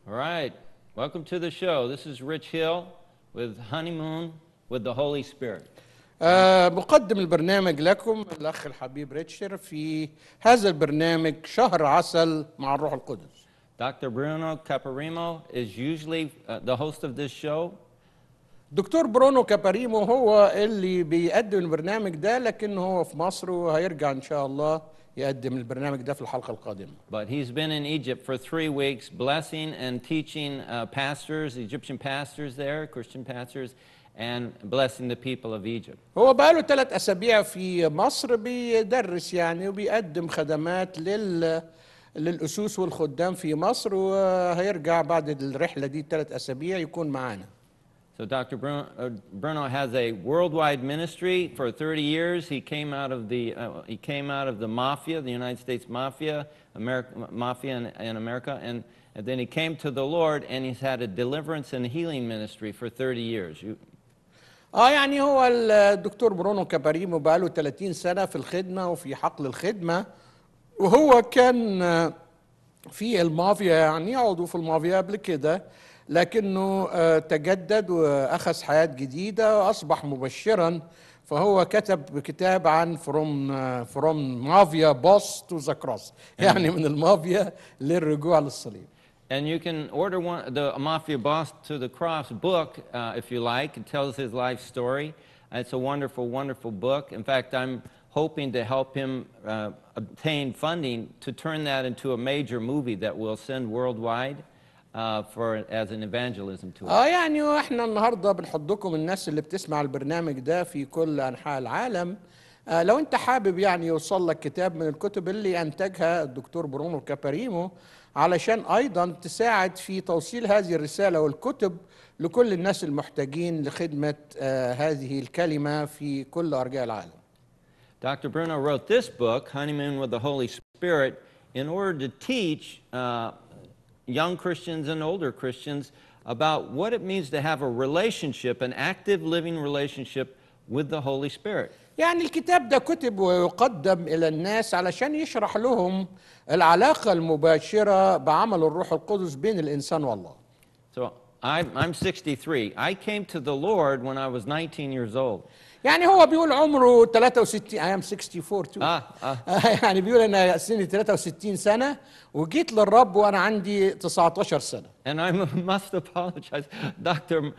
All right. Welcome to the show. This is Rich Hill with Honeymoon with the Holy Spirit. آه، مقدم البرنامج لكم الأخ الحبيب ريتشر في هذا البرنامج شهر عسل مع الروح القدس Dr. Bruno Caparimo is usually uh, the host of this show, دكتور برونو كاباريمو هو اللي بيقدم البرنامج ده لكنه هو في مصر وهيرجع إن شاء الله يقدم البرنامج ده في الحلقة القادمة but he's been in Egypt for three weeks, blessing and teaching uh, pastors, Egyptian pastors there, Christian pastors, and blessing the people of Egypt. هو بقاله ثلاث أسابيع في مصر بيدرس يعني وبيقدم خدمات لل للأسوس والخدام في مصر وهيرجع بعد الرحلة دي ثلاث أسابيع يكون معانا So Dr. Bruno, uh, Bruno has a worldwide ministry for 30 years. He came out of the uh, he came out of the mafia, the United States mafia, America, mafia in, in America, and, and then he came to the Lord, and he's had a deliverance and healing ministry for 30 years. You, اه يعني هو الدكتور برونو كاباريمو بقاله 30 سنة في الخدمة وفي حقل الخدمة وهو كان آه، في المافيا يعني عضو في المافيا قبل كده لكنه آه، تجدد واخذ حياة جديدة واصبح مبشرا فهو كتب كتاب عن فروم فروم مافيا بوس تو ذا كروس يعني من المافيا للرجوع للصليب and you can order one, the Mafia Boss to the Cross book uh, if you like. It tells his life story. It's a wonderful, wonderful book. In fact, I'm hoping to help him uh, obtain funding to turn that into a major movie that we'll send worldwide uh, for as an evangelism tool. اه يعني واحنا النهارده بنحضكم الناس اللي بتسمع البرنامج ده في كل انحاء العالم آه لو انت حابب يعني يوصل لك كتاب من الكتب اللي انتجها الدكتور برونو كاباريمو علشان ايضا تساعد في توصيل هذه الرساله والكتب لكل الناس المحتاجين لخدمه آه هذه الكلمه في كل ارجاء العالم. Dr. Bruno wrote this book, Honeymoon with the Holy Spirit, in order to teach uh, young Christians and older Christians about what it means to have a relationship, an active living relationship with the Holy Spirit. يعني الكتاب ده كتب ويقدم الى الناس علشان يشرح لهم العلاقه المباشره بعمل الروح القدس بين الانسان والله. So I'm, I'm 63. I came to the Lord when I was 19 years old. يعني هو بيقول عمره 63 I am 64 too. آه آه يعني بيقول انا سني 63 سنه وجيت للرب وانا عندي 19 سنه And I must apologize. Dr.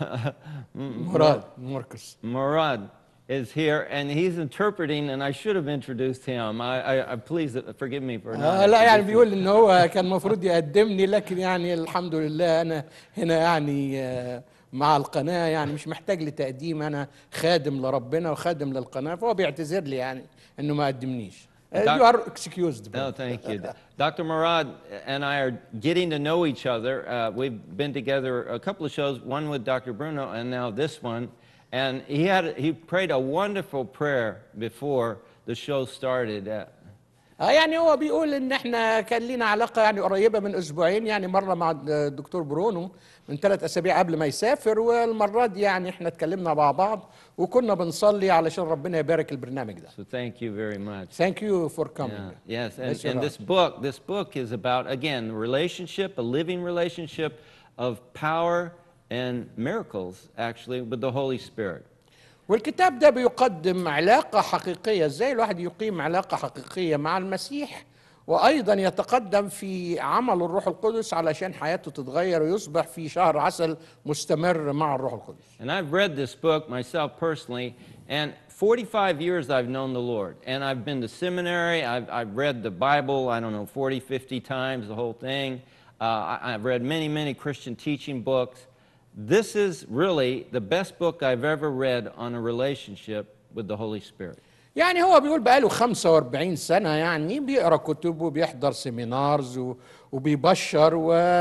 مراد ماركوس Murad is here, and he's interpreting, and I should have introduced him. I, I, I please forgive me for not. آه لا يعني introducing بيقول ان هو كان المفروض يقدمني لكن يعني الحمد لله انا هنا يعني آه، مع القناه يعني مش محتاج لتقديم انا خادم لربنا وخادم للقناه فهو بيعتذر لي يعني انه ما قدمنيش دك- يو ار اكسكيوزد No, thank you. Dr. Murad and I are getting to know each other. Uh, we've been together a couple of shows, one with Dr. Bruno and now this one. And he had he prayed a wonderful prayer before the show started. Uh, اه يعني هو بيقول ان احنا كان لينا علاقه يعني قريبه من اسبوعين يعني مره مع الدكتور برونو من ثلاث اسابيع قبل ما يسافر والمره دي يعني احنا اتكلمنا مع بعض وكنا بنصلي علشان ربنا يبارك البرنامج ده. so thank you very much. Thank you for Yeah, coming. yes, and, Bless your and heart. this book, this book is about again a relationship, a living relationship of power and miracles, actually, with the Holy Spirit. والكتاب ده بيقدم علاقة حقيقية ازاي الواحد يقيم علاقة حقيقية مع المسيح وأيضا يتقدم في عمل الروح القدس علشان حياته تتغير ويصبح في شهر عسل مستمر مع الروح القدس And I've read this book myself personally, and 45 years I've known the Lord. And I've been to seminary, I've, I've read the Bible, I don't know, 40, 50 times, the whole thing. Uh, I, I've read many, many Christian teaching books. This is really the best book I've ever read on a relationship with the Holy Spirit. يعني هو بيقول بقاله 45 سنة يعني بيقرا كتب وبيحضر سيمينارز و- وبيبشر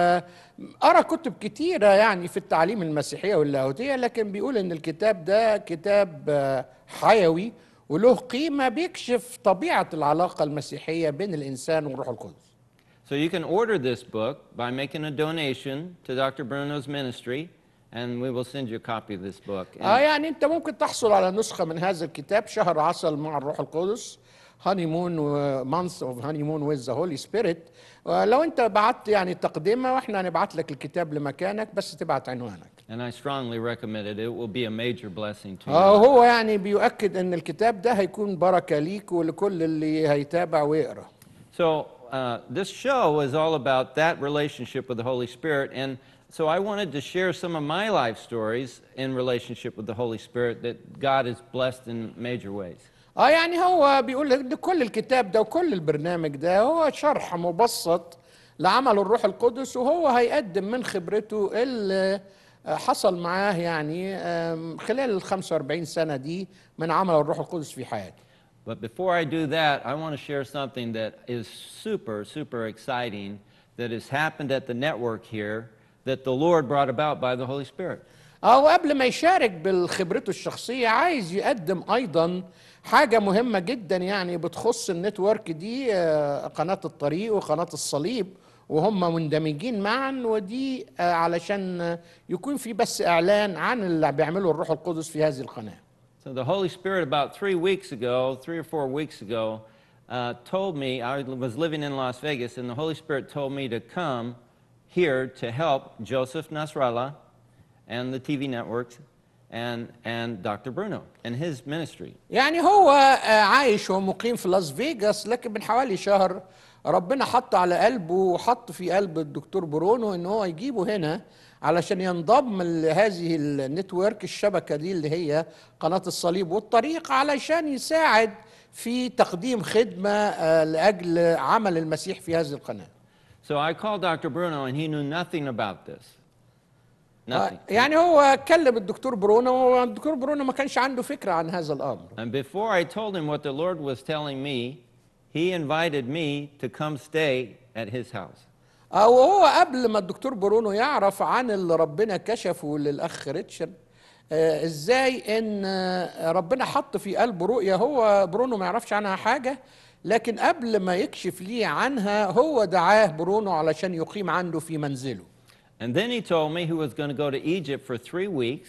وقرا كتب كتيرة يعني في التعليم المسيحية واللاهوتية لكن بيقول إن الكتاب ده كتاب آه، حيوي وله قيمة بيكشف طبيعة العلاقة المسيحية بين الإنسان والروح القدس So you can order this book by making a donation to Dr. Bruno's ministry, and we will send you a copy of this book. And- اه يعني انت ممكن تحصل على نسخة من هذا الكتاب شهر عسل مع الروح القدس هانيمون مانث اوف هانيمون ويز ذا هولي سبيريت لو انت بعت يعني تقدمه واحنا هنبعت لك الكتاب لمكانك بس تبعت عنوانك And I strongly recommend it. It will be a major blessing to you. آه هو يعني بيؤكد ان الكتاب ده هيكون بركه ليك ولكل اللي هيتابع ويقرا So, uh, this show is all about that relationship with the Holy Spirit. And so, I wanted to share some of my life stories in relationship with the Holy Spirit that God has blessed in major ways. اه يعني هو بيقول ان كل الكتاب ده وكل البرنامج ده هو شرح مبسط لعمل الروح القدس وهو هيقدم من خبرته اللي آه، حصل معاه يعني آم، خلال ال 45 سنه دي من عمل الروح القدس في حياته. But before I do that, I want to share something that is super, super exciting that has happened at the network here that the Lord brought about by the Holy Spirit. اه وقبل ما يشارك بخبرته الشخصيه عايز يقدم ايضا حاجه مهمه جدا يعني بتخص النتورك دي آه، قناه الطريق وقناه الصليب وهم مندمجين معا ودي آه، علشان آه، يكون في بس اعلان عن اللي بيعمله الروح القدس في هذه القناه So the Holy Spirit, about three weeks ago, three or four weeks ago, uh, told me I was living in Las Vegas, and the Holy Spirit told me to come here to help Joseph Nasrallah and the TV networks and, and Dr. Bruno and his ministry. يعني هو آه، عايش ومقيم في لاس فيجاس لكن من حوالي شهر ربنا حط على قلبه وحط في قلب الدكتور برونو ان هو يجيبه هنا علشان ينضم لهذه النتورك الشبكه دي اللي هي قناه الصليب والطريق علشان يساعد في تقديم خدمه آه، لاجل عمل المسيح في هذه القناه. So I called Dr. Bruno, and he knew nothing about this. Nothing. آه، يعني هو كلم الدكتور برونو والدكتور برونو ما كانش عنده فكره عن هذا الامر. And before I told him what the Lord was telling me, he invited me to come stay at his house. آه، وهو قبل ما الدكتور برونو يعرف عن اللي ربنا كشفه للاخ ريتشارد آه، ازاي ان آه، ربنا حط في قلبه رؤيه هو برونو ما يعرفش عنها حاجه لكن قبل ما يكشف ليه عنها هو دعاه برونو علشان يقيم عنده في منزله And then he told me he was going to go to Egypt for three weeks.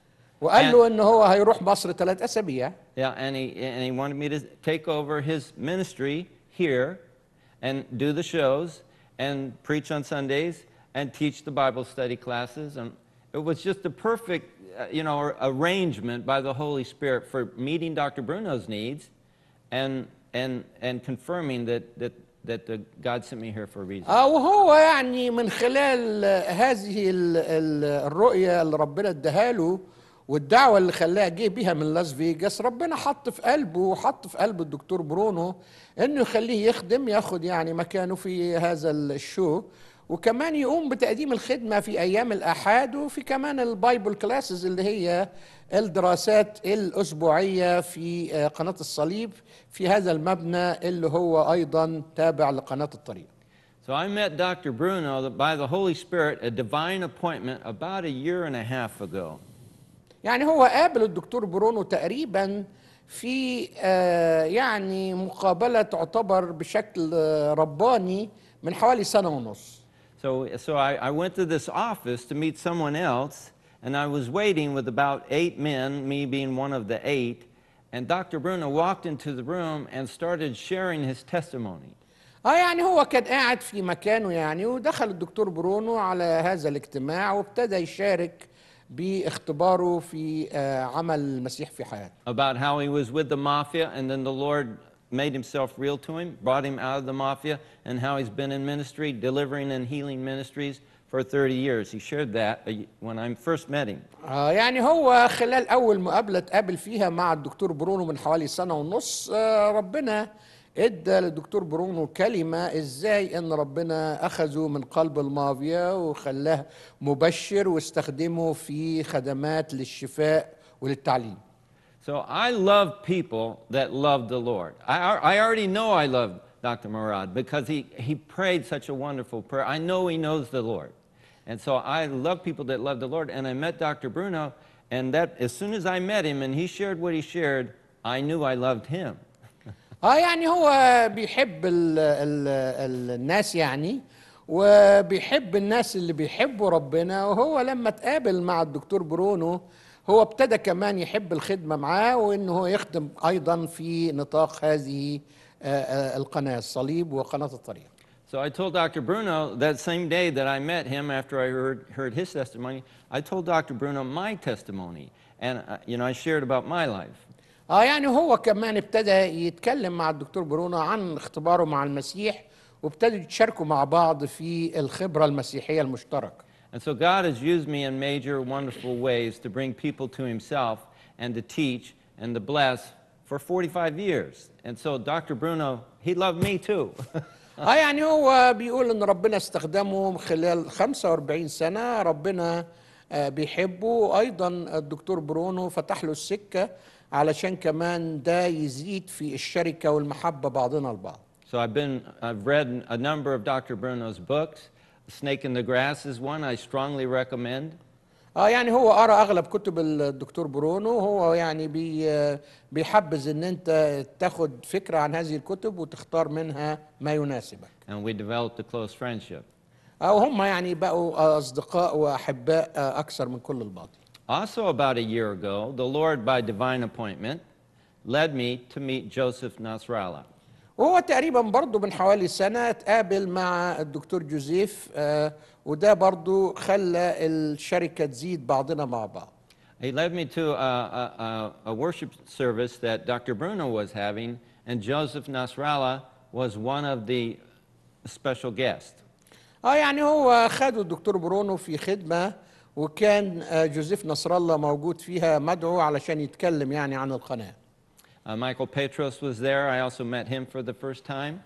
وقال له ان هو هيروح مصر ثلاث اسابيع Yeah, and he, and he wanted me to take over his ministry here and do the shows and preach on Sundays and teach the Bible study classes. And it was just a perfect, uh, you know, arrangement by the Holy Spirit for meeting Dr. Bruno's needs and, and, and confirming that, that, that the, God sent me here for a reason. اه وهو يعني من خلال هذه ال- ال- الرؤيه اللي ربنا اداها له والدعوه اللي خلاها جه بيها من لاس فيجاس ربنا حط في قلبه وحط في قلب الدكتور برونو انه يخليه يخدم ياخد يعني مكانه في هذا الشو وكمان يقوم بتقديم الخدمه في ايام الاحاد وفي كمان البايبل كلاسز اللي هي الدراسات الاسبوعيه في آه، قناه الصليب في هذا المبنى اللي هو ايضا تابع لقناه الطريق So I met Dr. Bruno by the Holy Spirit, a divine appointment, about a year and a half ago. يعني هو قابل الدكتور برونو تقريبا في آه، يعني مقابلة تعتبر بشكل آه، رباني من حوالي سنة ونص So, so I, I went to this office to meet someone else, and I was waiting with about eight men, me being one of the eight, and Dr. Bruno walked into the room and started sharing his testimony. اه يعني هو كان قاعد في مكانه يعني ودخل الدكتور برونو على هذا الاجتماع وابتدى يشارك باختباره في آه، عمل المسيح في حياته about how he was with the mafia, and then the Lord made himself real to him, brought him out of the mafia, and how he's been in ministry, delivering and healing ministries for 30 years. He shared that uh, when I first met him. آه يعني هو خلال أول مقابلة اتقابل فيها مع الدكتور برونو من حوالي سنة ونص آه ربنا ادى للدكتور برونو كلمة ازاي ان ربنا اخذه من قلب المافيا وخلاه مبشر واستخدمه في خدمات للشفاء وللتعليم So I love people that love the Lord. I, I already know I love Dr. Murad because he, he prayed such a wonderful prayer. I know he knows the Lord. And so I love people that love the Lord. And I met Dr. Bruno, and that as soon as I met him and he shared what he shared, I knew I loved him. اه يعني هو بيحب ال ال ال الناس يعني وبيحب الناس اللي بيحبوا ربنا وهو لما اتقابل مع الدكتور برونو هو ابتدى كمان يحب الخدمة معاه وانه هو يخدم ايضا في نطاق هذه آه، القناه الصليب وقناه الطريق So I told Dr. Bruno that same day that I met him after I heard, heard his testimony, I told Dr. Bruno my testimony. And, uh, you know, I shared about my life. اه يعني هو كمان ابتدى يتكلم مع الدكتور برونو عن اختباره مع المسيح وابتدوا يتشاركوا مع بعض في الخبره المسيحيه المشتركه And so God has used me in major, wonderful ways to bring people to Himself and to teach and to bless for 45 years. And so Dr. Bruno, he loved me too. اه يعني هو بيقول ان ربنا استخدمه خلال 45 سنه ربنا آه، بيحبه ايضا الدكتور برونو فتح له السكه علشان كمان ده يزيد في الشركه والمحبه بعضنا البعض so I've been, I've read a number of Dr. Bruno's books. Snake in the Grass is one I strongly recommend. اه يعني هو قرا اغلب كتب الدكتور برونو هو يعني بي آه، بيحبذ ان انت تاخد فكره عن هذه الكتب وتختار منها ما يناسبك And we developed a close friendship. او هم يعني بقوا اصدقاء واحباء آه، اكثر من كل الباطل Also, about a year ago, the Lord, by divine appointment, led me to meet Joseph Nasrallah. وهو تقريبا برضه من حوالي سنة اتقابل مع الدكتور جوزيف آه، وده برضه خلى الشركة تزيد بعضنا مع بعض He led me to a, a, a, a worship service that Dr. Bruno was having, and Joseph Nasrallah was one of the special guests. اه يعني هو خدوا الدكتور برونو في خدمة وكان آه، جوزيف نصر الله موجود فيها مدعو علشان يتكلم يعني عن القناة Uh, Michael Petros was there. I also met him for the first time.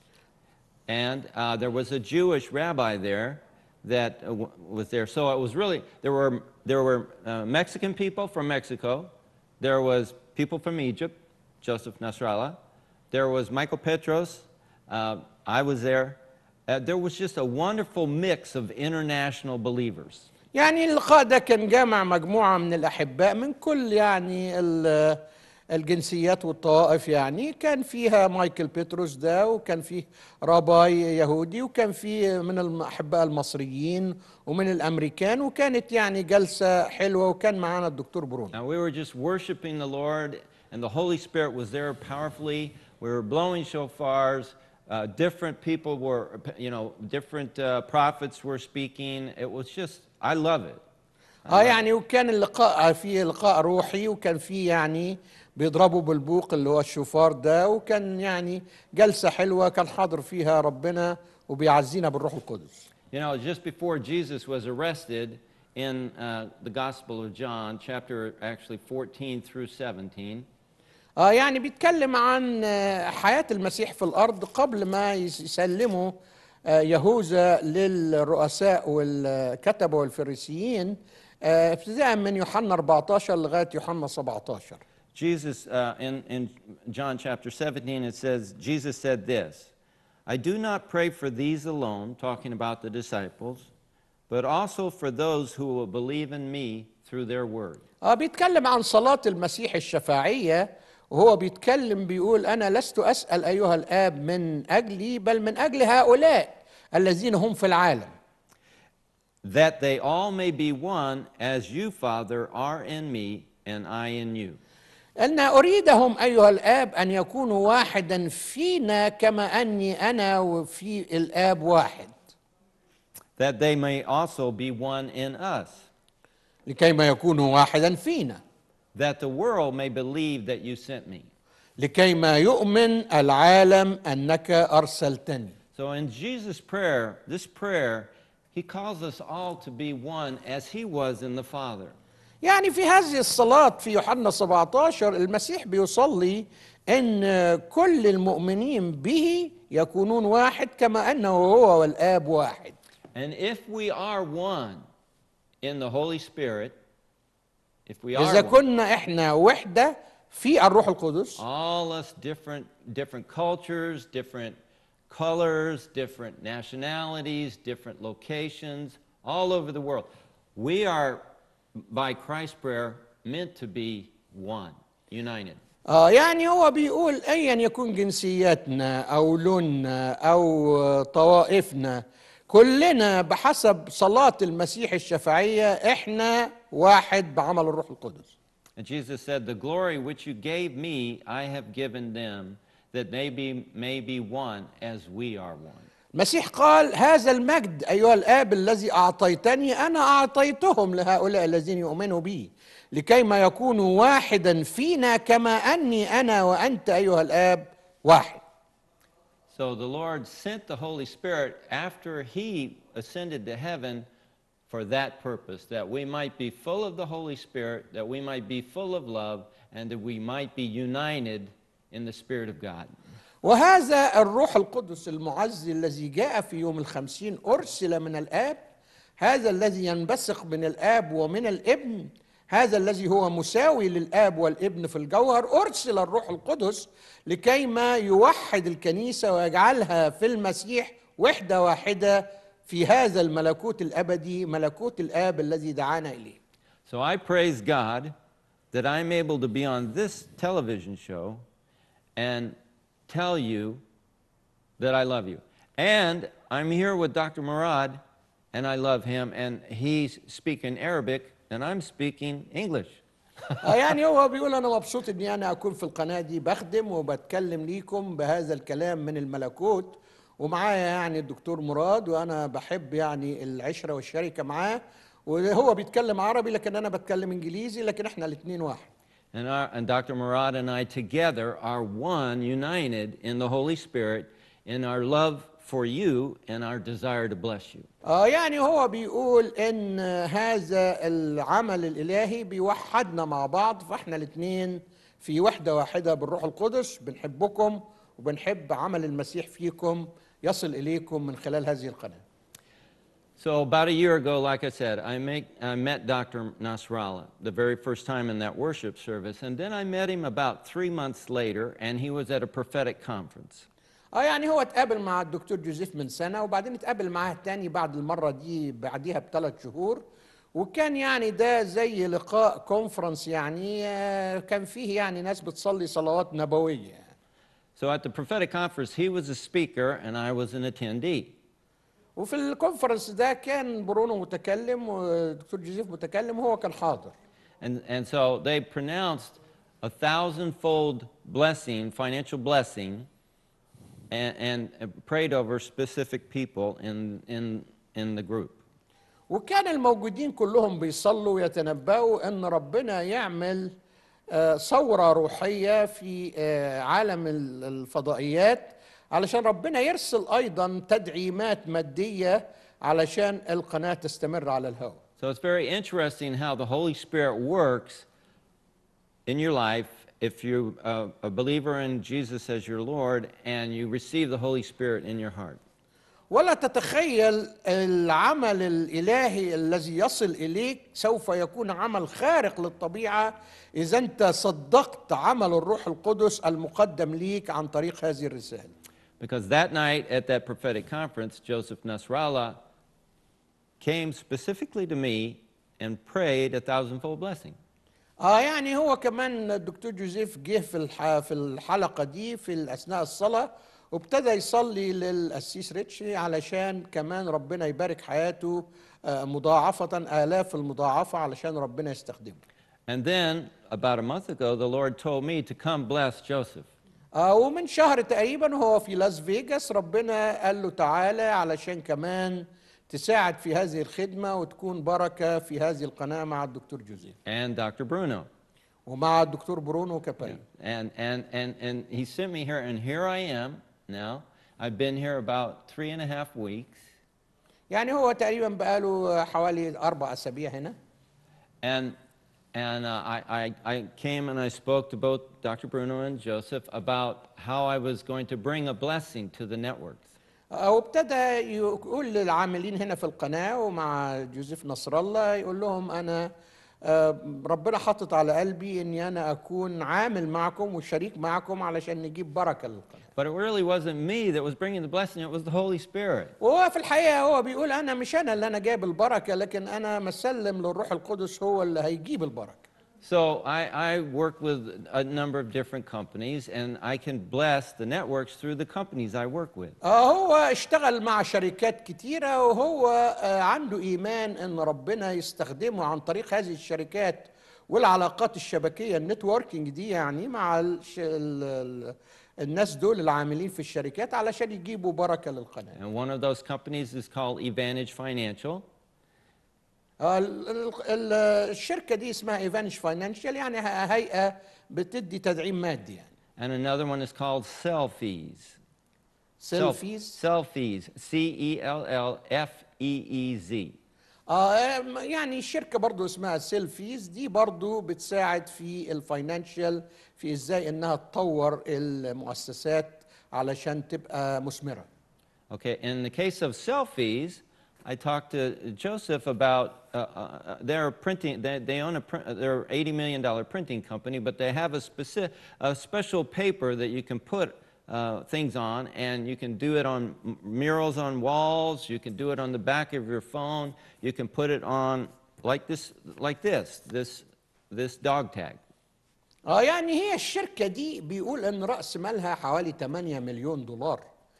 And uh, there was a Jewish rabbi there that uh, w- was there. So it was really, there were, there were uh, Mexican people from Mexico. There was people from Egypt, Joseph Nasrallah. There was Michael Petros. Uh, I was there. Uh, there was just a wonderful mix of international believers. يعني اللقاء ده كان جامع مجموعة من الأحباء من كل يعني ال- الجنسيات والطوائف يعني كان فيها مايكل بيتروس ده وكان فيه راباي يهودي وكان فيه من الأحباء المصريين ومن الأمريكان وكانت يعني جلسة حلوة وكان معانا الدكتور برونو Now, we were just worshiping the Lord, and the Holy Spirit was there powerfully. We were blowing shofars. Uh, different people were, you know, different uh, prophets were speaking. It was just, I love it. اه يعني وكان اللقاء فيه لقاء روحي وكان فيه يعني بيضربوا بالبوق اللي هو الشوفار ده وكان يعني جلسة حلوة كان حاضر فيها ربنا وبيعزينا بالروح القدس You know, just before Jesus was arrested in uh, the Gospel of John, chapter actually 14 through 17, اه يعني بيتكلم عن آه، حياة المسيح في الأرض قبل ما يس- يسلموا آه، يهوذا للرؤساء والكتبة والفريسيين آه، ابتداء من يوحنا 14 لغاية يوحنا 17 Jesus, uh, in, in John chapter 17, it says, Jesus said this I do not pray for these alone, talking about the disciples, but also for those who will believe in me through their word. اه بيتكلم عن صلاة المسيح الشفاعية وهو بيتكلم بيقول أنا لست أسأل أيها الآب من أجلي بل من أجل هؤلاء الذين هم في العالم That they all may be one, as you, Father, are in me, and I in you. أن أريدهم أيها الآب أن يكونوا واحدا فينا كما أني أنا وفي الآب واحد That they may also be one in us. لكي ما يكونوا واحدا فينا That the world may believe that you sent me. لكي ما يؤمن العالم أنك أرسلتني So in Jesus' prayer, this prayer, he calls us all to be one as he was in the Father. يعني في هذه الصلاة في يوحنا 17 المسيح بيصلي أن كل المؤمنين به يكونون واحد كما أنه هو والآب واحد And if we are one in the Holy Spirit, if we إذا are one, كنا إحنا وحدة في الروح القدس all us different different cultures, different colors, different nationalities, different locations, all over the world, we are by Christ's prayer meant to be one, united. آه يعني هو بيقول أيا يكون جنسياتنا أو لوننا أو طوائفنا كلنا بحسب صلاة المسيح الشفاعية إحنا واحد بعمل الروح القدس And Jesus said, The glory which you gave me, I have given them, that they be, may be one as we are one. المسيح قال هذا المجد ايها الاب الذي اعطيتني انا اعطيتهم لهؤلاء الذين يؤمنوا بي لكي ما يكونوا واحدا فينا كما اني انا وانت ايها الاب واحد So the Lord sent the Holy Spirit after he ascended to heaven for that purpose, that we might be full of the Holy Spirit, that we might be full of love, and that we might be united in the Spirit of God. وهذا الروح القدس المعزي الذي جاء في يوم الخمسين أرسل من الآب هذا الذي ينبثق من الآب ومن الابن هذا الذي هو مساوي للآب والابن في الجوهر أرسل الروح القدس لكي ما يوحد الكنيسة ويجعلها في المسيح وحدة واحدة في هذا الملكوت الأبدي ملكوت الآب الذي دعانا إليه So I praise God that I'm able to be on this television show and tell you that I love you. And I'm here with Dr. Murad, and I love him, and he's speaking Arabic, and I'm speaking English. آه يعني هو بيقول انا مبسوط اني انا اكون في القناه دي بخدم وبتكلم ليكم بهذا الكلام من الملكوت ومعايا يعني الدكتور مراد وانا بحب يعني العشره والشركه معاه وهو بيتكلم عربي لكن انا بتكلم انجليزي لكن احنا الاثنين واحد And, our, and Dr. Murad and I together are one, united in the Holy Spirit, in our love for you and our desire to bless you. اه يعني هو بيقول ان هذا العمل الالهي بيوحدنا مع بعض فاحنا الاثنين في وحده واحده بالروح القدس بنحبكم وبنحب عمل المسيح فيكم يصل اليكم من خلال هذه القناه So about a year ago, like I said, I, make, I met Dr. Nasrallah the very first time in that worship service, and then I met him about three months later, and he was at a prophetic conference. اه يعني هو اتقابل مع الدكتور جوزيف من سنه وبعدين اتقابل معاه تاني بعد المره دي بعديها بثلاث شهور وكان يعني ده زي لقاء كونفرنس يعني آه، كان فيه يعني ناس بتصلي صلوات نبويه So at the prophetic conference, he was a speaker, and I was an attendee. وفي الكونفرنس ده كان برونو متكلم والدكتور جوزيف متكلم وهو كان حاضر And, and so they pronounced a thousandfold blessing, financial blessing, and, and prayed over specific people in, in, in the group. وكان الموجودين كلهم بيصلوا ويتنبأوا ان ربنا يعمل آه، ثورة روحية في آه، عالم ال- الفضائيات علشان ربنا يرسل ايضا تدعيمات مادية علشان القناة تستمر على الهواء So it's very interesting how the Holy Spirit works in your life if you're a, a believer in Jesus as your Lord and you receive the Holy Spirit in your heart. ولا تتخيل العمل الالهي الذي يصل اليك سوف يكون عمل خارق للطبيعه اذا انت صدقت عمل الروح القدس المقدم ليك عن طريق هذه الرساله Because that night at that prophetic conference, Joseph Nasrallah came specifically to me and prayed a thousandfold blessing. اه يعني هو كمان الدكتور جوزيف جه في الح- في الحلقه دي في اثناء الصلاه وابتدى يصلي للقسيس ريتشي علشان كمان ربنا يبارك حياته آه، مضاعفه الاف المضاعفه علشان ربنا يستخدمه And then, about a month ago, the Lord told me to come bless Joseph. آه ومن شهر تقريبا هو في لاس فيجاس ربنا قال له تعالى علشان كمان تساعد في هذه الخدمة وتكون بركة في هذه القناة مع الدكتور جوزيف and Dr. Bruno. ومع الدكتور برونو كاباري And, and, and, and he sent me here, and here I am now. I've been here about three and a half weeks. يعني هو تقريبا بقاله حوالي أربع أسابيع هنا And, and uh, I, I, I came and I spoke to both Dr. Bruno and Joseph about how I was going to bring a blessing to the networks. آه وابتدى يقول للعاملين هنا في القناة ومع جوزيف نصر الله يقول لهم أنا آه، ربنا حاطط على قلبي اني انا اكون عامل معكم وشريك معكم علشان نجيب بركه للقناه But it really wasn't me that was bringing the blessing, it was the Holy Spirit. وهو في الحقيقه هو بيقول انا مش انا اللي انا جايب البركه لكن انا مسلم للروح القدس هو اللي هيجيب البركه So I, I work with a number of different companies, and I can bless the networks through the companies I work with. آه هو اشتغل مع شركات كتيره وهو آه عنده ايمان ان ربنا يستخدمه عن طريق هذه الشركات والعلاقات الشبكيه النتوركينج دي يعني مع الش- ال- ال- الناس دول العاملين في الشركات علشان يجيبوا بركه للقناه And one of those companies is called Evantage Financial. آه، ال- ال- ال- الشركه دي اسمها ايفانش فاينانشال يعني ه- هيئه بتدي تدعيم مادي يعني And another one is called Selfies. سيلفيز Selfies. C E L L F E E Z. اه يعني الشركه برضو اسمها سيلفيز دي برضو بتساعد في الفاينانشال في ازاي انها تطور المؤسسات علشان تبقى مثمره Okay, in the case of selfies, I talked to Joseph about uh, uh, they're printing. They, they own a print, they're eighty million dollar printing company, but they have a specific a special paper that you can put uh, things on, and you can do it on m- murals on walls. You can do it on the back of your phone. You can put it on like this, like this, this, this dog tag. اه يعني هي الشركه دي بيقول ان راس مالها حوالي 8 مليون دولار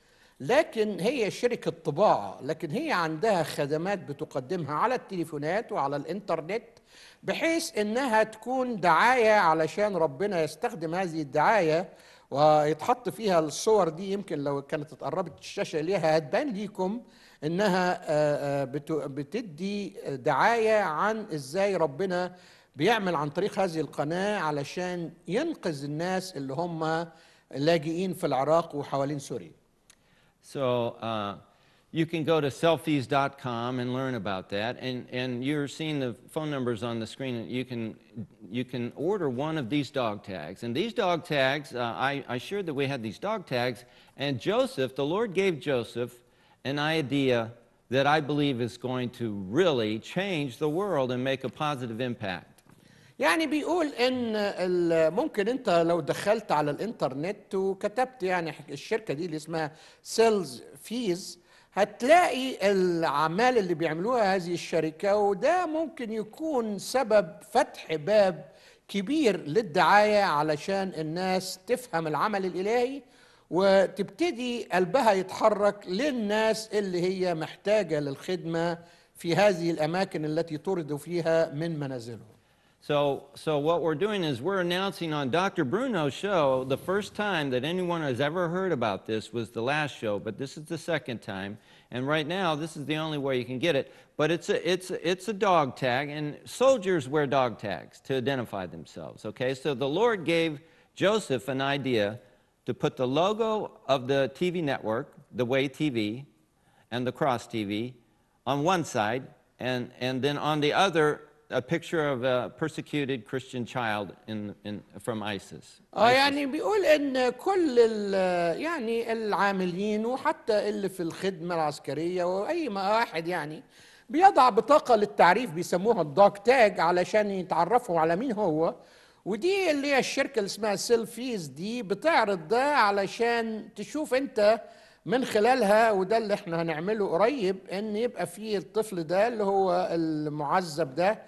لكن هي شركه طباعه لكن هي عندها خدمات بتقدمها على التليفونات وعلى الانترنت بحيث انها تكون دعايه علشان ربنا يستخدم هذه الدعايه ويتحط فيها الصور دي يمكن لو كانت اتقربت الشاشه اليها هتبان ليكم انها آه، آه، بت- بتدي دعايه عن ازاي ربنا بيعمل عن طريق هذه القناه علشان ينقذ الناس اللي هم لاجئين في العراق وحوالين سوريا So uh, you can go to selfies.com and learn about that. And, and you're seeing the phone numbers on the screen. You can, you can order one of these dog tags. And these dog tags, uh, I, I shared that we had these dog tags. And Joseph, the Lord gave Joseph an idea that I believe is going to really change the world and make a positive impact. يعني بيقول ان ال- ممكن انت لو دخلت على الانترنت وكتبت يعني حك- الشركه دي اللي اسمها سيلز فيز هتلاقي الاعمال اللي بيعملوها هذه الشركه وده ممكن يكون سبب فتح باب كبير للدعايه علشان الناس تفهم العمل الالهي وتبتدي قلبها يتحرك للناس اللي هي محتاجه للخدمه في هذه الاماكن التي طردوا فيها من منازلهم So, so what we're doing is we're announcing on Dr. Bruno's show the first time that anyone has ever heard about this was the last show, but this is the second time. And right now, this is the only way you can get it. But it's a, it's, a- it's a dog tag, and soldiers wear dog tags to identify themselves, okay? So the Lord gave Joseph an idea to put the logo of the TV network, the Way TV, and the Cross TV on one side, and, and then on the other, a picture of a persecuted Christian child in, in, from ISIS. اه ISIS. يعني بيقول ان كل ال- يعني العاملين وحتى اللي في الخدمه العسكريه واي ما واحد يعني بيضع بطاقه للتعريف بيسموها الدوج تاج علشان يتعرفوا على مين هو ودي اللي هي الشركه اللي اسمها سيلفيز دي بتعرض ده علشان تشوف انت من خلالها وده اللي احنا هنعمله قريب ان يبقى فيه الطفل ده اللي هو المعذب ده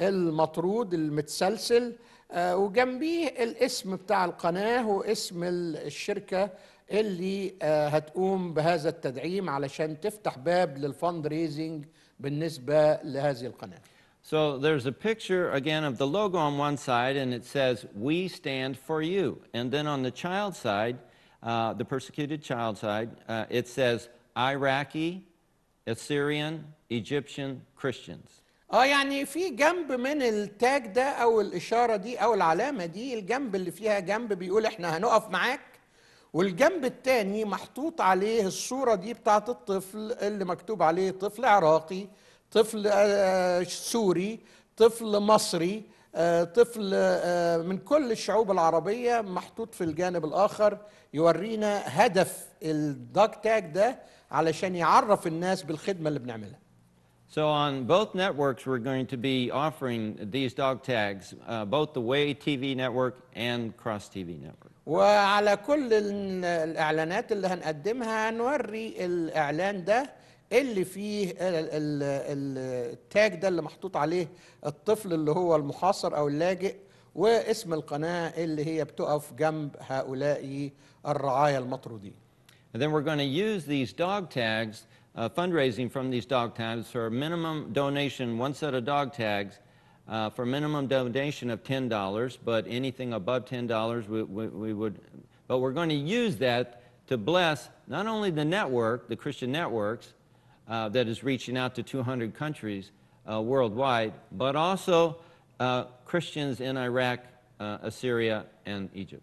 المطرود المتسلسل آه، وجنبيه الاسم بتاع القناة واسم ال- الشركة اللي آه، هتقوم بهذا التدعيم علشان تفتح باب للفند ريزنج بالنسبة لهذه القناة So there's a picture again of the logo on one side, and it says, We stand for you. And then on the child side, uh, the persecuted child side, uh, it says, Iraqi, Assyrian, Egyptian Christians. اه يعني في جنب من التاج ده او الاشاره دي او العلامه دي الجنب اللي فيها جنب بيقول احنا هنقف معاك والجنب التاني محطوط عليه الصوره دي بتاعت الطفل اللي مكتوب عليه طفل عراقي طفل آه، سوري طفل مصري آه، طفل آه، من كل الشعوب العربيه محطوط في الجانب الاخر يورينا هدف الدوج تاج ده علشان يعرف الناس بالخدمه اللي بنعملها So on both networks, we're going to be offering these dog tags, uh, both the Way TV network and Cross TV network. وعلى كل ال- الاعلانات اللي هنقدمها هنوري الاعلان ده اللي فيه ال- ال- ال- التاج ده اللي محطوط عليه الطفل اللي هو المحاصر او اللاجئ واسم القناه اللي هي بتقف جنب هؤلاء الرعايا المطرودين And then we're going to use these dog tags, uh, fundraising from these dog tags for a minimum donation, one set of dog tags, uh, for a minimum donation of $10, but anything above $10, we, we, we would but we're going to use that to bless not only the network, the Christian networks, uh, that is reaching out to 200 countries uh, worldwide, but also uh, Christians in Iraq, uh, Assyria, and Egypt.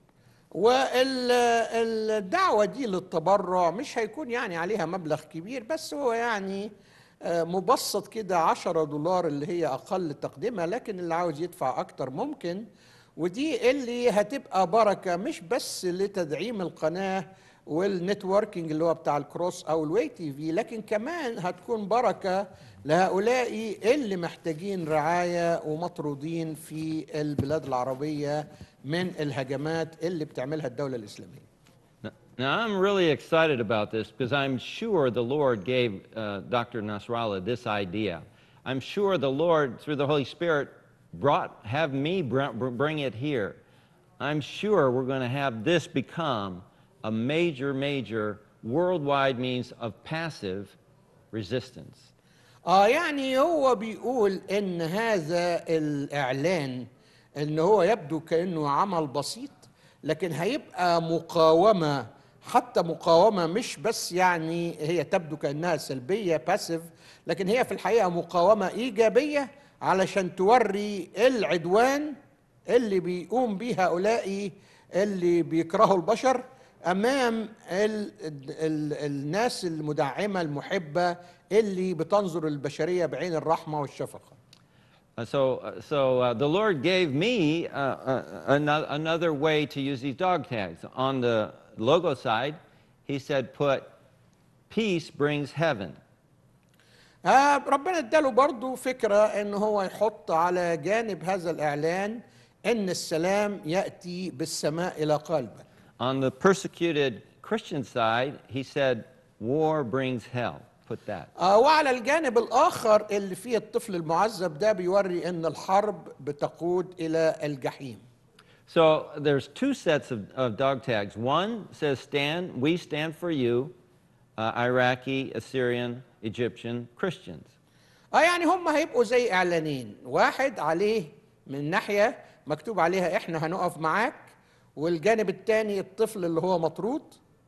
والدعوة دي للتبرع مش هيكون يعني عليها مبلغ كبير بس هو يعني آه، مبسط كده عشرة دولار اللي هي أقل تقديمها لكن اللي عاوز يدفع أكتر ممكن ودي اللي هتبقى بركة مش بس لتدعيم القناة والنتوركينج اللي هو بتاع الكروس أو الواي تي في لكن كمان هتكون بركة لهؤلاء اللي محتاجين رعاية ومطرودين في البلاد العربية من الهجمات اللي بتعملها الدولة الإسلامية Now- Now, I'm really excited about this because I'm sure the Lord gave uh, Dr. Nasrallah this idea. I'm sure the Lord, through the Holy Spirit, brought, have me br- br- bring it here. I'm sure we're going to have this become a major, major worldwide means of passive resistance. اه يعني هو بيقول ان هذا الاعلان ان هو يبدو كانه عمل بسيط لكن هيبقى مقاومه حتى مقاومه مش بس يعني هي تبدو كانها سلبيه باسيف لكن هي في الحقيقه مقاومه ايجابيه علشان توري العدوان اللي بيقوم بيه هؤلاء اللي بيكرهوا البشر امام ال ال الناس المدعمه المحبه اللي بتنظر البشريه بعين الرحمه والشفقه Uh, so, uh, so uh, the Lord gave me uh, uh, ano- another way to use these dog tags. On the logo side, He said, put peace brings heaven. آه ربنا اداله برضو فكره ان هو يحط على جانب هذا الاعلان ان السلام ياتي بالسماء الى قلبك On the persecuted Christian side, He said, war brings hell. Put that. آه وعلى الجانب الاخر اللي فيه الطفل المعذب ده بيوري ان الحرب بتقود الى الجحيم So there's two sets of, of dog tags. One says, stand, we stand for you, uh, Iraqi, Assyrian, Egyptian Christians. اه يعني هم هيبقوا زي اعلانين واحد عليه من ناحيه مكتوب عليها احنا هنقف معاك والجانب الثاني الطفل اللي هو مطرود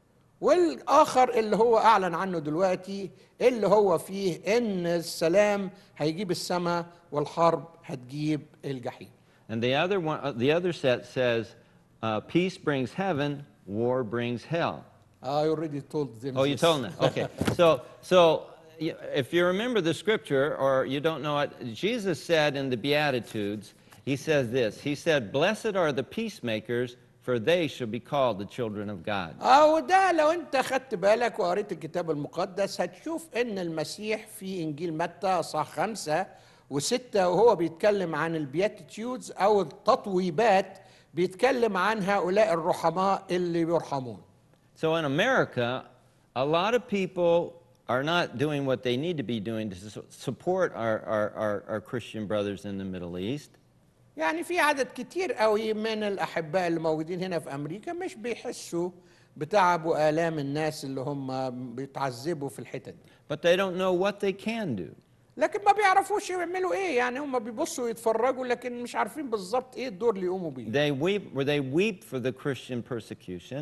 والاخر اللي هو اعلن عنه دلوقتي اللي هو فيه ان السلام هيجيب السماء والحرب هتجيب الجحيم And the other, one, uh, the other set says, uh, peace brings heaven, war brings hell. I already told them Oh, you this. told them. Okay. so, so y- if you remember the scripture or you don't know it, Jesus said in the Beatitudes, he says this. He said, Blessed are the peacemakers, for they shall be called the children of God. اه وده لو انت خدت بالك وقريت الكتاب المقدس هتشوف ان المسيح في انجيل متى صح خمسة وستة وهو بيتكلم عن البياتيتيودز او التطويبات بيتكلم عن هؤلاء الرحماء اللي بيرحمون So in America, a lot of people are not doing what they need to be doing to su- support our, our, our, our Christian brothers in the Middle East. يعني في عدد كتير قوي من الاحباء اللي موجودين هنا في امريكا مش بيحسوا بتعب والام الناس اللي هم بيتعذبوا في الحتت دي But they don't know what they can do. لكن ما بيعرفوش يعملوا ايه يعني هم بيبصوا يتفرجوا لكن مش عارفين بالظبط ايه الدور اللي يقوموا بيه They weep, where they weep for the Christian persecution,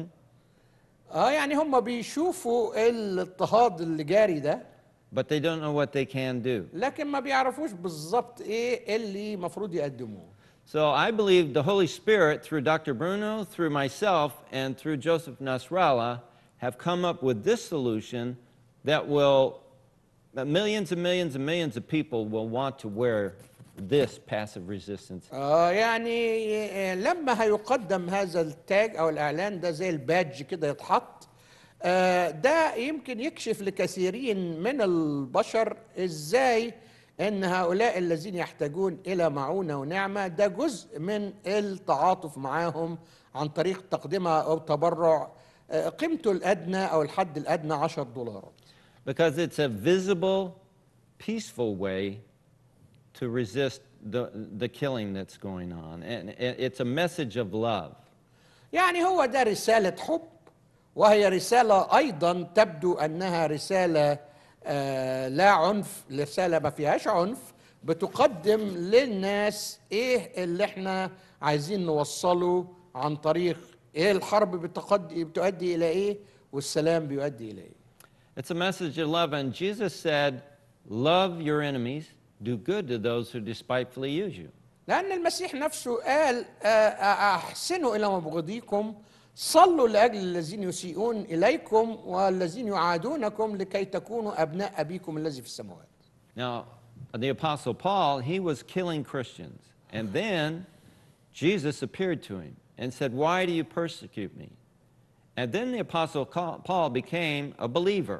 اه يعني هم بيشوفوا الاضطهاد اللي جاري ده but they don't know what they can do. لكن ما بيعرفوش بالظبط ايه اللي المفروض يقدموه So I believe the Holy Spirit, through Dr. Bruno, through myself, and through Joseph Nasrallah, have come up with this solution that will, that millions and millions and millions of people will want to wear this passive resistance. اه يعني آه، لما هيقدم هذا التاج او الاعلان ده زي البادج كده يتحط آه، ده يمكن يكشف لكثيرين من البشر ازاي ان هؤلاء الذين يحتاجون الى معونه ونعمه ده جزء من التعاطف معاهم عن طريق تقديمها او تبرع آه، قيمته الادنى او الحد الادنى 10 دولارات Because it's a visible, peaceful way to resist the, the killing that's going on. And it- it's a message of love. يعني هو ده رسالة حب وهي رسالة أيضا تبدو أنها رسالة آه، لا عنف رسالة ما فيهاش عنف بتقدم للناس إيه اللي إحنا عايزين نوصله عن طريق ايه الحرب بتقضي بتؤدي الى ايه والسلام بيؤدي الى ايه It's a message of love, and Jesus said, Love your enemies, do good to those who despitefully use you. لان المسيح نفسه قال آه، آه، احسنوا الى مبغضيكم صلوا لاجل الذين يسيئون اليكم والذين يعادونكم لكي تكونوا ابناء ابيكم الذي في السماوات Now, the Apostle Paul, he was killing Christians. And then Jesus appeared to him and said, Why do you persecute me? And then the Apostle Ca- Paul became a believer.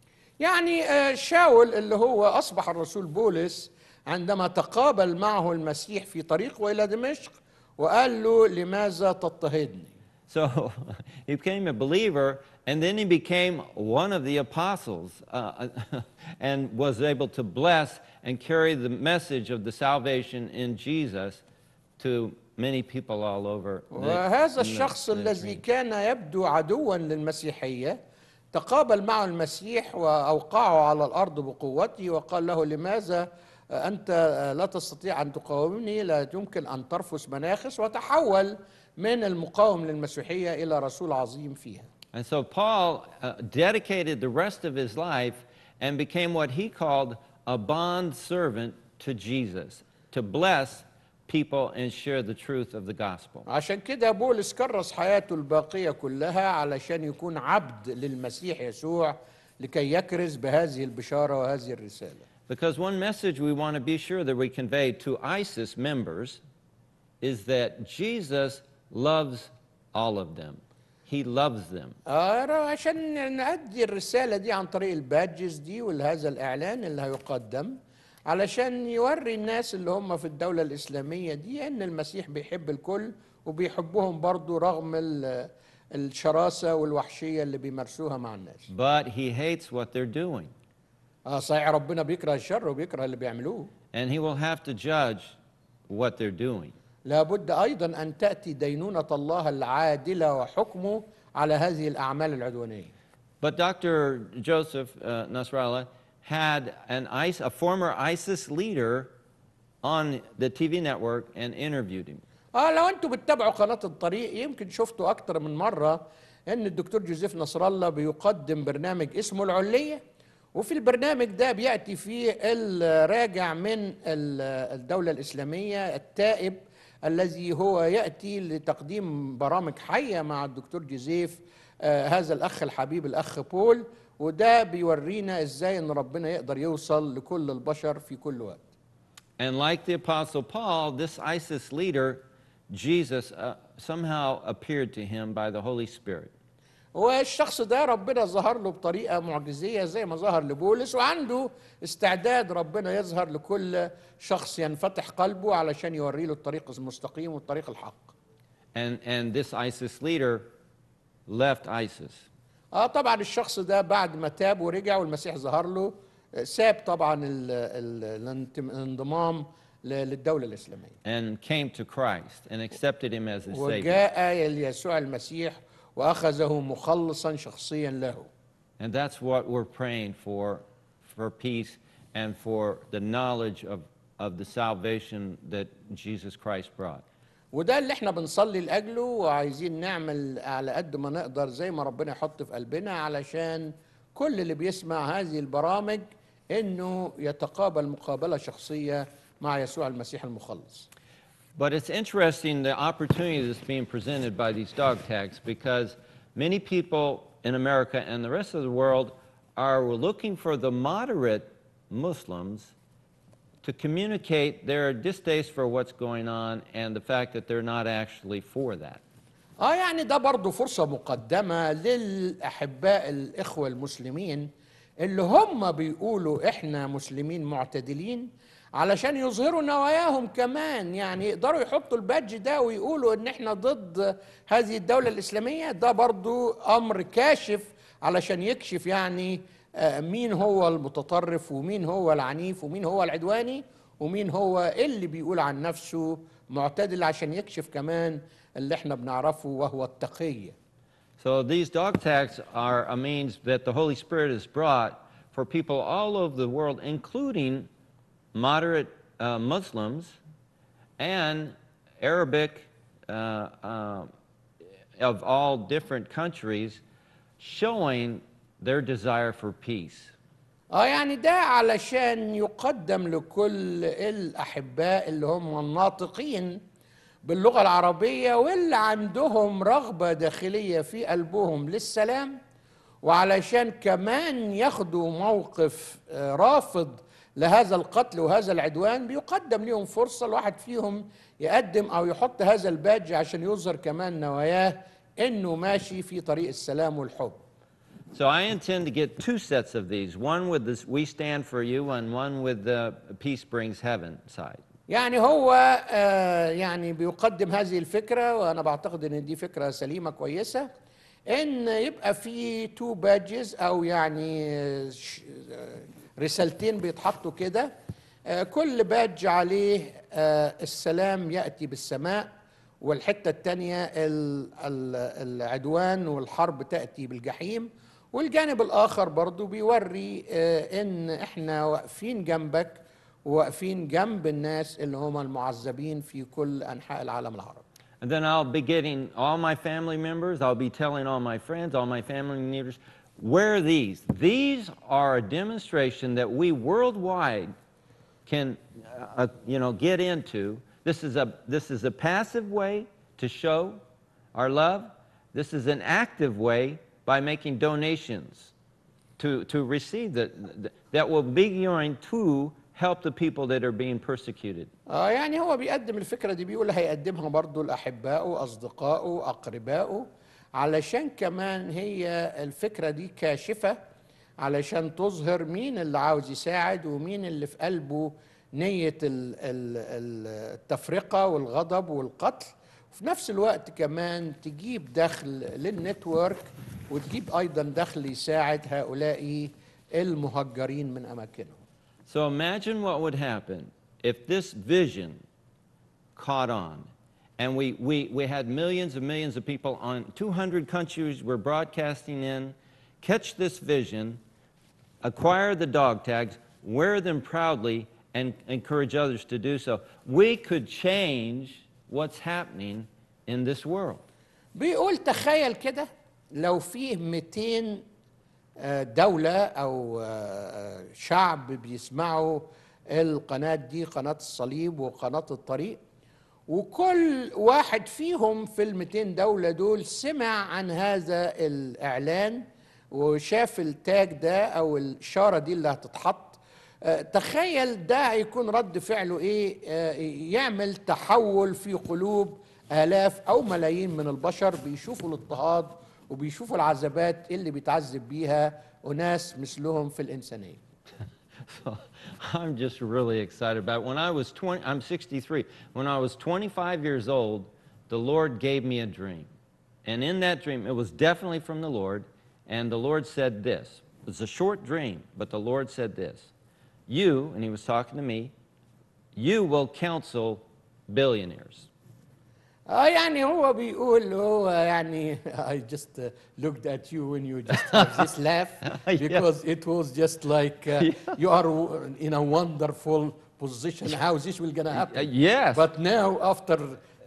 يعني آه، شاول اللي هو اصبح الرسول بولس عندما تقابل معه المسيح في طريقه الى دمشق وقال له لماذا تضطهدني So he became a believer, and then he became one of the apostles uh, and was able to bless and carry the message of the salvation in Jesus to many people all over. the- وهذا in the- الشخص the الذي region. كان يبدو عدوا للمسيحيه تقابل معه المسيح واوقعه على الارض بقوته وقال له لماذا انت لا تستطيع ان تقاومني لا يمكن ان ترفس مناخس وتحول من المقاوم للمسيحيه الى رسول عظيم فيها And so Paul uh, dedicated the rest of his life and became what he called a bond servant to Jesus, to bless people and share the truth of the gospel. عشان كده بولس كرس حياته الباقيه كلها علشان يكون عبد للمسيح يسوع لكي يكرز بهذه البشاره وهذه الرساله Because one message we want to be sure that we convey to ISIS members is that Jesus loves all of them. He loves them. آه عشان نأدي الرسالة دي عن طريق البادجز دي وهذا الإعلان اللي هيقدم علشان يوري الناس اللي هم في الدولة الإسلامية دي أن المسيح بيحب الكل وبيحبهم برضو رغم ال- الشراسة والوحشية اللي بيمارسوها مع الناس But he hates what they're doing. آه صحيح ربنا بيكره الشر وبيكره اللي بيعملوه And he will have to judge what they're doing. لابد أيضا أن تأتي دينونة الله العادلة وحكمه على هذه الأعمال العدوانية But Dr. Joseph uh, Nasrallah had an IS, a former ISIS leader on the TV network and interviewed him. اه لو انتوا بتتابعوا قناه الطريق يمكن شفتوا اكتر من مره ان الدكتور جوزيف نصر الله بيقدم برنامج اسمه العليه وفي البرنامج ده بياتي فيه الراجع من ال- الدوله الاسلاميه التائب الذي هو ياتي لتقديم برامج حيه مع الدكتور جوزيف آه هذا الاخ الحبيب الاخ بول وده بيورينا ازاي ان ربنا يقدر يوصل لكل البشر في كل وقت And like the Apostle Paul, this ISIS leader, Jesus, uh, somehow appeared to him by the Holy Spirit. والشخص ده ربنا ظهر له بطريقة معجزية زي ما ظهر لبولس وعنده استعداد ربنا يظهر لكل شخص ينفتح قلبه علشان يوري له الطريق المستقيم والطريق الحق And, and this ISIS leader left ISIS. اه طبعا الشخص ده بعد ما تاب ورجع والمسيح ظهر له آه، ساب طبعا ال ال الانتم- الانضمام ل- للدولة الإسلامية and came to Christ and accepted him as his Savior. وجاء ليسوع المسيح وأخذه مخلصا شخصيا له And that's what we're praying for, for peace and for the knowledge of, of the salvation that Jesus Christ brought. وده اللي احنا بنصلي لاجله وعايزين نعمل على قد ما نقدر زي ما ربنا يحط في قلبنا علشان كل اللي بيسمع هذه البرامج انه يتقابل مقابله شخصيه مع يسوع المسيح المخلص. But it's interesting the opportunity that's being presented by these dog tags because many people in America and the rest of the world are looking for the moderate Muslims to communicate their distaste for what's going on and the fact that they're not actually for that. اه يعني ده برضه فرصه مقدمه للاحباء الاخوه المسلمين اللي هم بيقولوا احنا مسلمين معتدلين علشان يظهروا نواياهم كمان يعني يقدروا يحطوا البادج ده ويقولوا ان احنا ضد هذه الدوله الاسلاميه ده برضه امر كاشف علشان يكشف يعني آه، مين هو المتطرف ومين هو العنيف ومين هو العدواني ومين هو اللي بيقول عن نفسه معتدل عشان يكشف كمان اللي احنا بنعرفه وهو التقية So these dog tags are a means that the Holy Spirit has brought for people all over the world, including moderate uh, Muslims and Arabic uh, uh, of all different countries showing their desire for peace. اه يعني ده علشان يقدم لكل الاحباء اللي هم الناطقين باللغه العربيه واللي عندهم رغبه داخليه في قلبهم للسلام وعلشان كمان ياخدوا موقف آه، رافض لهذا القتل وهذا العدوان بيقدم لهم فرصه الواحد فيهم يقدم او يحط هذا البادج عشان يظهر كمان نواياه انه ماشي في طريق السلام والحب So I intend to get two sets of these one with this We Stand For You and one with the Peace Brings Heaven side. يعني هو آه، يعني بيقدم هذه الفكره وانا بعتقد ان دي فكره سليمه كويسه ان يبقى في تو بادجز او يعني آه، ش- آه، رسالتين بيتحطوا كده آه، كل بادج عليه آه، السلام ياتي بالسماء والحته الثانيه العدوان والحرب تاتي بالجحيم والجانب الاخر برضو بيوري آه، ان احنا واقفين جنبك وواقفين جنب الناس اللي هم المعذبين في كل انحاء العالم العربي And then I'll be getting all my family members, I'll be telling all my friends, all my family members, wear these. These are a demonstration that we worldwide can, uh, uh, you know, get into. This is a this is a passive way to show our love. This is an active way by making donations to to receive the, the that will be going to help the people that are being persecuted. اه يعني هو بيقدم الفكره دي بيقول هيقدمها برضو لاحبائه اصدقائه اقربائه علشان كمان هي الفكره دي كاشفه علشان تظهر مين اللي عاوز يساعد ومين اللي في قلبه نيه ال- ال- ال- التفرقه والغضب والقتل وفي نفس الوقت كمان تجيب دخل للنتورك وتجيب ايضا دخل يساعد هؤلاء المهجرين من اماكنهم So imagine what would happen if this vision caught on and we, we, we had millions and millions of people on 200 countries we're broadcasting in catch this vision, acquire the dog tags, wear them proudly, and encourage others to do so. We could change what's happening in this world. بيقول تخيل كده لو فيه 200 آه، دولة أو آه، شعب بيسمعوا القناة دي قناة الصليب وقناة الطريق وكل واحد فيهم في ال 200 دولة دول سمع عن هذا الإعلان وشاف التاج ده أو الإشارة دي اللي هتتحط آه، تخيل ده هيكون رد فعله ايه آه، يعمل تحول في قلوب آلاف أو ملايين من البشر بيشوفوا الاضطهاد وبيشوفوا العذابات اللي بيتعذب بيها أناس مثلهم في الإنسانية So I'm just really excited about it. When I was 20, I'm 63. When I was 25 years old, the Lord gave me a dream. And in that dream, it was definitely from the Lord. And the Lord said this. It was a short dream, but the Lord said this. You, and he was talking to me, you will counsel billionaires. اه يعني هو بيقول هو يعني I just uh, looked at you when you just have this laugh Yeah. because it was just like uh, you are w- in a wonderful position how this will gonna Uh, happen yes. but now after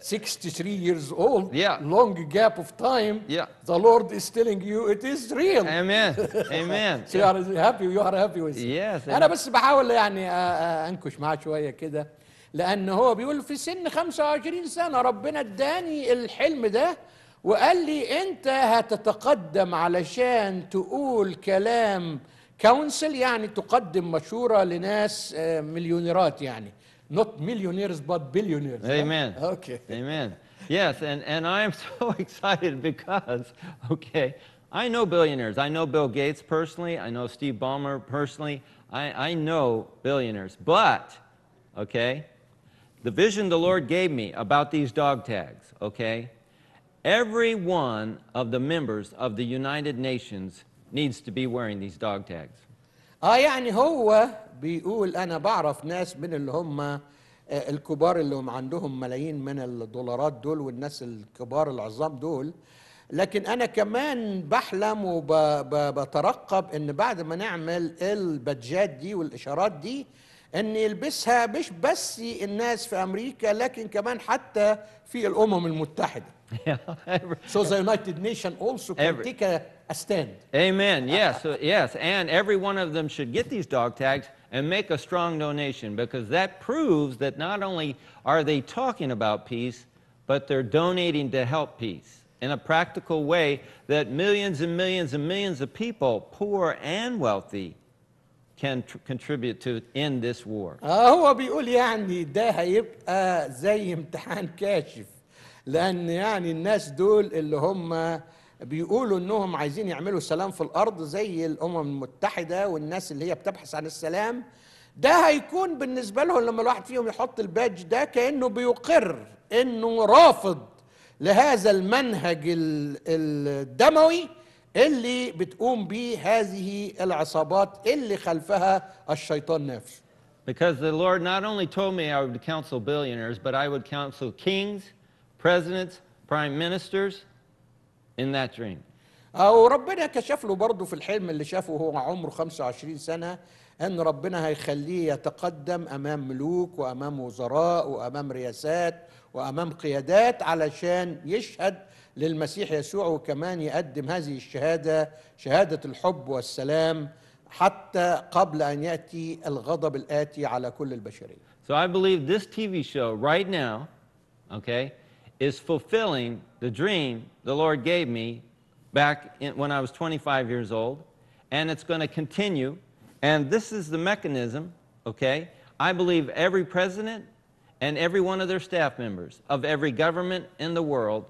63 years old Yeah. long gap of time Yeah. the Lord is telling you it is real Amen. Amen. so you are happy you are happy with it Yes, انا amen. بس بحاول يعني أ- أ- انكش معاه شويه كده لان هو بيقول في سن 25 سنه ربنا اداني الحلم ده وقال لي انت هتتقدم علشان تقول كلام كونسل يعني تقدم مشوره لناس آه، مليونيرات يعني not millionaires but billionaires Amen. اوكي Amen. Yes, and, and I am so excited because, okay, I know billionaires. I know Bill Gates personally. I know Steve Ballmer personally. I, I know billionaires. But, okay, the vision the Lord gave me about these dog tags, okay, every one of the members of the United Nations needs to be wearing these dog tags. اه يعني هو بيقول انا بعرف ناس من اللي هم آه، الكبار اللي هم عندهم ملايين من الدولارات دول والناس الكبار العظام دول لكن انا كمان بحلم وبترقب ان بعد ما نعمل البادجات دي والاشارات دي ان يلبسها مش بس الناس في امريكا لكن كمان حتى في الامم المتحده Yeah, every- So the United Nations also can Every- take a, a stand. Amen. Yes, so- yes. And every one of them should get these dog tags and make a strong donation because that proves that not only are they talking about peace, but they're donating to help peace in a practical way that millions and millions and millions of people, poor and wealthy, can tr- contribute to end this war. آه هو بيقول يعني ده هيبقى زي امتحان كاشف لان يعني الناس دول اللي هم بيقولوا انهم عايزين يعملوا سلام في الارض زي الامم المتحده والناس اللي هي بتبحث عن السلام ده هيكون بالنسبه لهم لما الواحد فيهم يحط الباج ده كانه بيقر انه رافض لهذا المنهج ال- الدموي اللي بتقوم به هذه العصابات اللي خلفها الشيطان نفسه Because the Lord not only told me I would counsel billionaires, but I would counsel kings, presidents, prime ministers in that dream. أو ربنا كشف له برضه في الحلم اللي شافه وهو عمره 25 سنة أن ربنا هيخليه يتقدم أمام ملوك وأمام وزراء وأمام رياسات وأمام قيادات علشان يشهد للمسيح يسوع وكمان يقدم هذه الشهادة شهادة الحب والسلام حتى قبل أن يأتي الغضب الآتي على كل البشرية So I believe this TV show right now, okay, is fulfilling the dream the Lord gave me back in, when I was 25 years old, and it's going to continue. And this is the mechanism, okay? I believe every president and every one of their staff members of every government in the world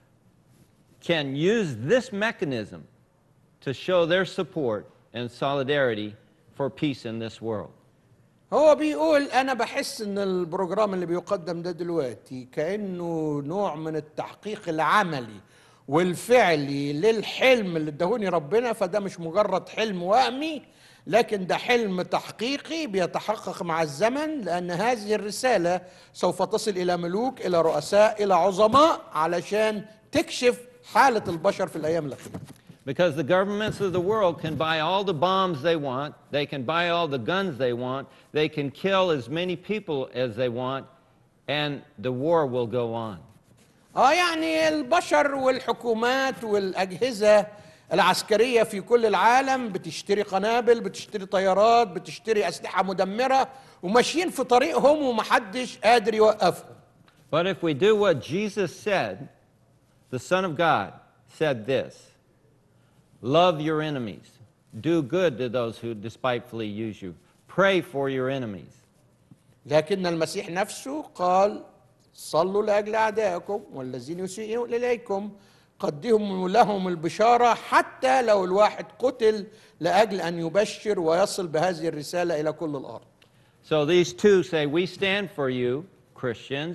can use this mechanism to show their support and solidarity for peace in this world. هو بيقول انا بحس ان البروجرام اللي بيقدم ده دلوقتي كانه نوع من التحقيق العملي والفعلي للحلم اللي ادهوني ربنا فده مش مجرد حلم وهمي لكن ده حلم تحقيقي بيتحقق مع الزمن لان هذه الرساله سوف تصل الى ملوك الى رؤساء الى عظماء علشان تكشف حاله البشر في الايام الاخيره Because the governments of the world can buy all the bombs they want, they can buy all the guns they want, they can kill as many people as they want, and the war will go on. اه يعني البشر والحكومات والاجهزه العسكريه في كل العالم بتشتري قنابل بتشتري طيارات بتشتري اسلحه مدمره وماشيين في طريقهم ومحدش قادر يوقفهم But if we do what Jesus said, the Son of God said this Love your enemies, do good to those who despitefully use you, pray for your enemies. لكن المسيح نفسه قال صلوا لاجل اعدائكم والذين يسيئون اليكم قدموا لهم البشاره حتى لو الواحد قتل لاجل ان يبشر ويصل بهذه الرساله الى كل الارض So these two say, We stand for you, Christians,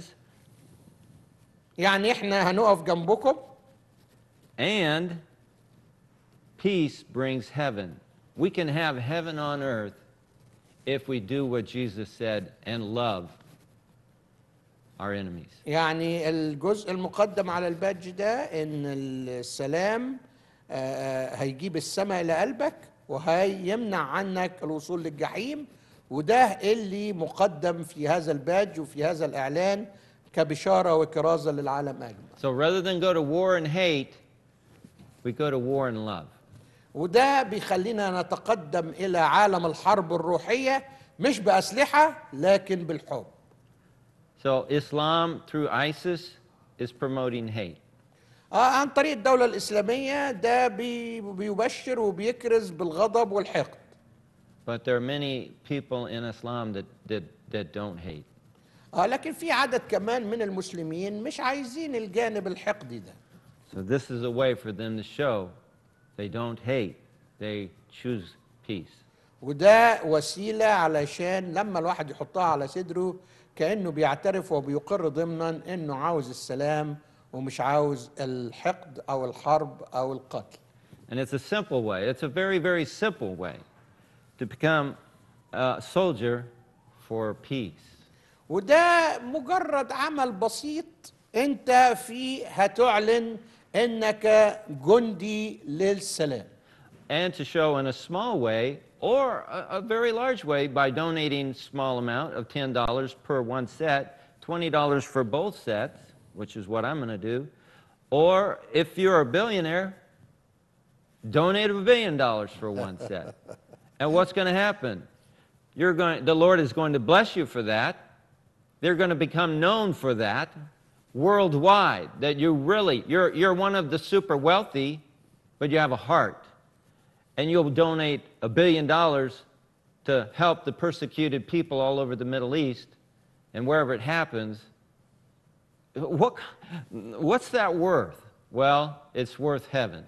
يعني احنا هنقف جنبكم and peace brings heaven. We can have heaven on earth if we do what Jesus said and love our enemies. يعني الجزء المقدم على البادج ده ان السلام آه، هيجيب السماء الى قلبك وهيمنع عنك الوصول للجحيم وده اللي مقدم في هذا البادج وفي هذا الاعلان كبشاره وكرازه للعالم اجمع So rather than go to war and hate, we go to war and love. وده بيخلينا نتقدم الى عالم الحرب الروحيه مش باسلحه لكن بالحب So Islam through ISIS is promoting hate. آه عن طريق الدوله الاسلاميه ده بي- بيبشر وبيكرز بالغضب والحقد But there are many people in Islam that, that, that don't hate. اه لكن في عدد كمان من المسلمين مش عايزين الجانب الحقدي ده So this is a way for them to show they don't hate, they choose peace. وده وسيلة علشان لما الواحد يحطها على صدره كأنه بيعترف وبيقر ضمنا انه عاوز السلام ومش عاوز الحقد او الحرب او القتل And it's a simple way. It's a very, very simple way to become a soldier for peace. وده مجرد عمل بسيط انت فيه هتعلن انك جندي للسلام And to show in a small way or a, a very large way by donating small amount of $10 per one set, $20 for both sets, which is what I'm going to do, Or if you're a billionaire, donate a billion dollars for one set. and what's going to happen? You're going, the Lord is going to bless you for that. They're going to become known for that worldwide. That you really, you're, you're one of the super wealthy, but you have a heart. And you'll donate a billion dollars to help the persecuted people all over the Middle East and wherever it happens. What, what's that worth? Well, it's worth heaven.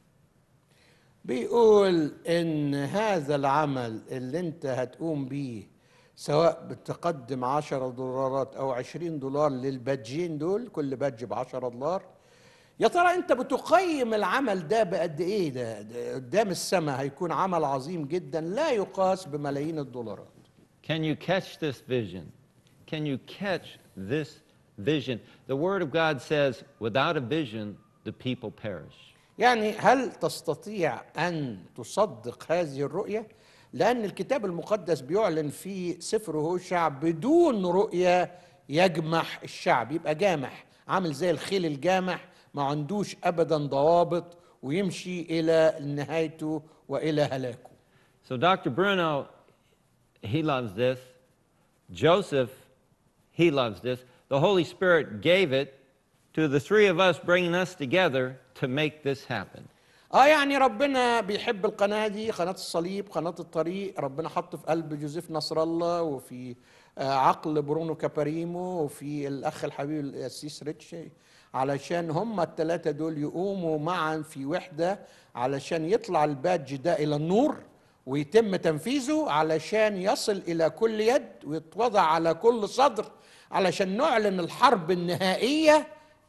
بيقول ان هذا العمل اللي انت هتقوم بيه سواء بتقدم عشرة دولارات او عشرين دولار للبادجين دول كل بادج بعشرة دولار يا ترى انت بتقيم العمل ده بقد ايه ده, ده قدام السماء هيكون عمل عظيم جدا لا يقاس بملايين الدولارات Can you catch this vision? Can you catch this vision? The Word of God says, without a vision, the people perish. يعني هل تستطيع ان تصدق هذه الرؤيه لان الكتاب المقدس بيعلن في سفر هوشع بدون رؤيه يجمح الشعب يبقى جامح عامل زي الخيل الجامح ما عندوش ابدا ضوابط ويمشي الى نهايته والى هلاكه So Dr. Bruno, he loves this. Joseph, he loves this. The Holy Spirit gave it to the three of us, bringing us together to make this happen. اه يعني ربنا بيحب القناه دي قناه الصليب قناه الطريق ربنا حط في قلب جوزيف نصر الله وفي آه، عقل برونو كاباريمو وفي الاخ الحبيب القسيس ريتش علشان هم الثلاثه دول يقوموا معا في وحده علشان يطلع البادج ده الى النور ويتم تنفيذه علشان يصل الى كل يد ويتوضع على كل صدر علشان نعلن الحرب النهائيه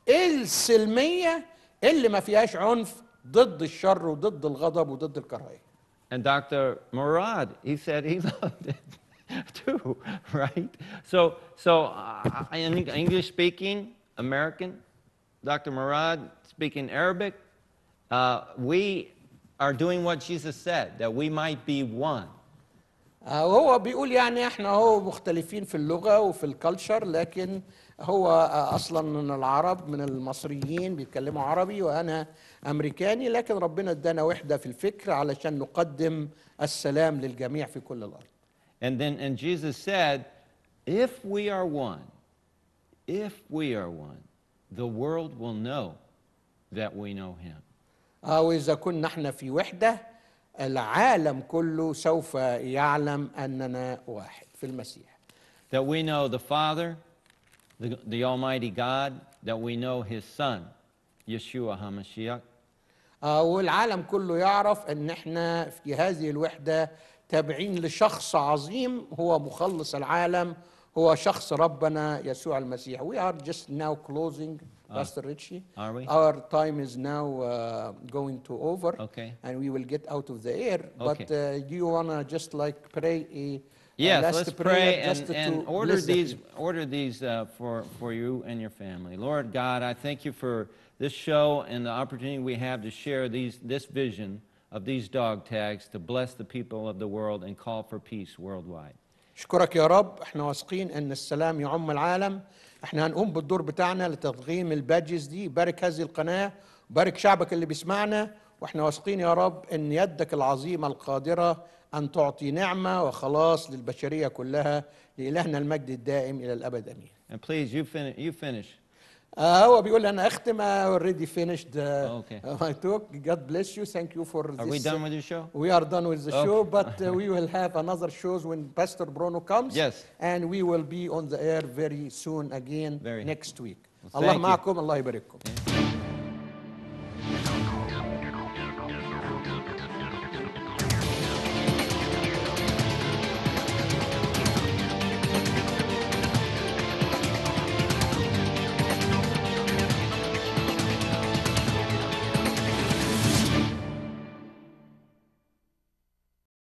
السلميه اللي ما فيهاش عنف ضد الشر وضد الغضب وضد الكراهيه And Dr. Murad, he said he loved it too, right? So, so uh, in English speaking, American, Dr. Murad speaking Arabic, uh, we are doing what Jesus said, that we might be one. آه، وهو بيقول يعني احنا هو مختلفين في اللغه وفي الكالتشر لكن هو آه، اصلا من العرب من المصريين بيتكلموا عربي وانا امريكاني لكن ربنا ادانا وحده في الفكر علشان نقدم السلام للجميع في كل الارض And then, and Jesus said, if we are one, if we are one, the world will know that we know him. آه، واذا كنا احنا في وحده العالم كله سوف يعلم اننا واحد في المسيح That we know the Father, the, the Almighty God, that we know his Son, Yeshua HaMashiach, آه، والعالم كله يعرف ان احنا في هذه الوحده تابعين لشخص عظيم هو مخلص العالم هو شخص ربنا يسوع المسيح we are just now closing Pastor Richie Are we? our time is now uh, going to over Okay. and we will get out of the air but Okay. uh, do you want to just like pray a, a Yes, last let's prayer pray just and, to and order bless the these, people? order these uh, for, for you and your family. Lord God, I thank you for this show and the opportunity we have to share these, this vision of these dog tags to bless the people of the world and call for peace worldwide. اشكرك يا رب احنا واثقين ان السلام يعم العالم احنا هنقوم بالدور بتاعنا لتضخيم البادجز دي بارك هذه القناه بارك شعبك اللي بيسمعنا واحنا واثقين يا رب ان يدك العظيمه القادره ان تعطي نعمه وخلاص للبشريه كلها لالهنا المجد الدائم الى الابد امين And please, you, fin- you finish. آه هو بيقول انا اختم already finished uh, Okay. my talk God bless you thank you for Are we this done with your show? We are done with the Okay. show, but uh, we will have another shows when Pastor Bruno comes. Yes. And we will be on the air very soon again Very. next week. Well, الله thank you. معكم الله يبارككم.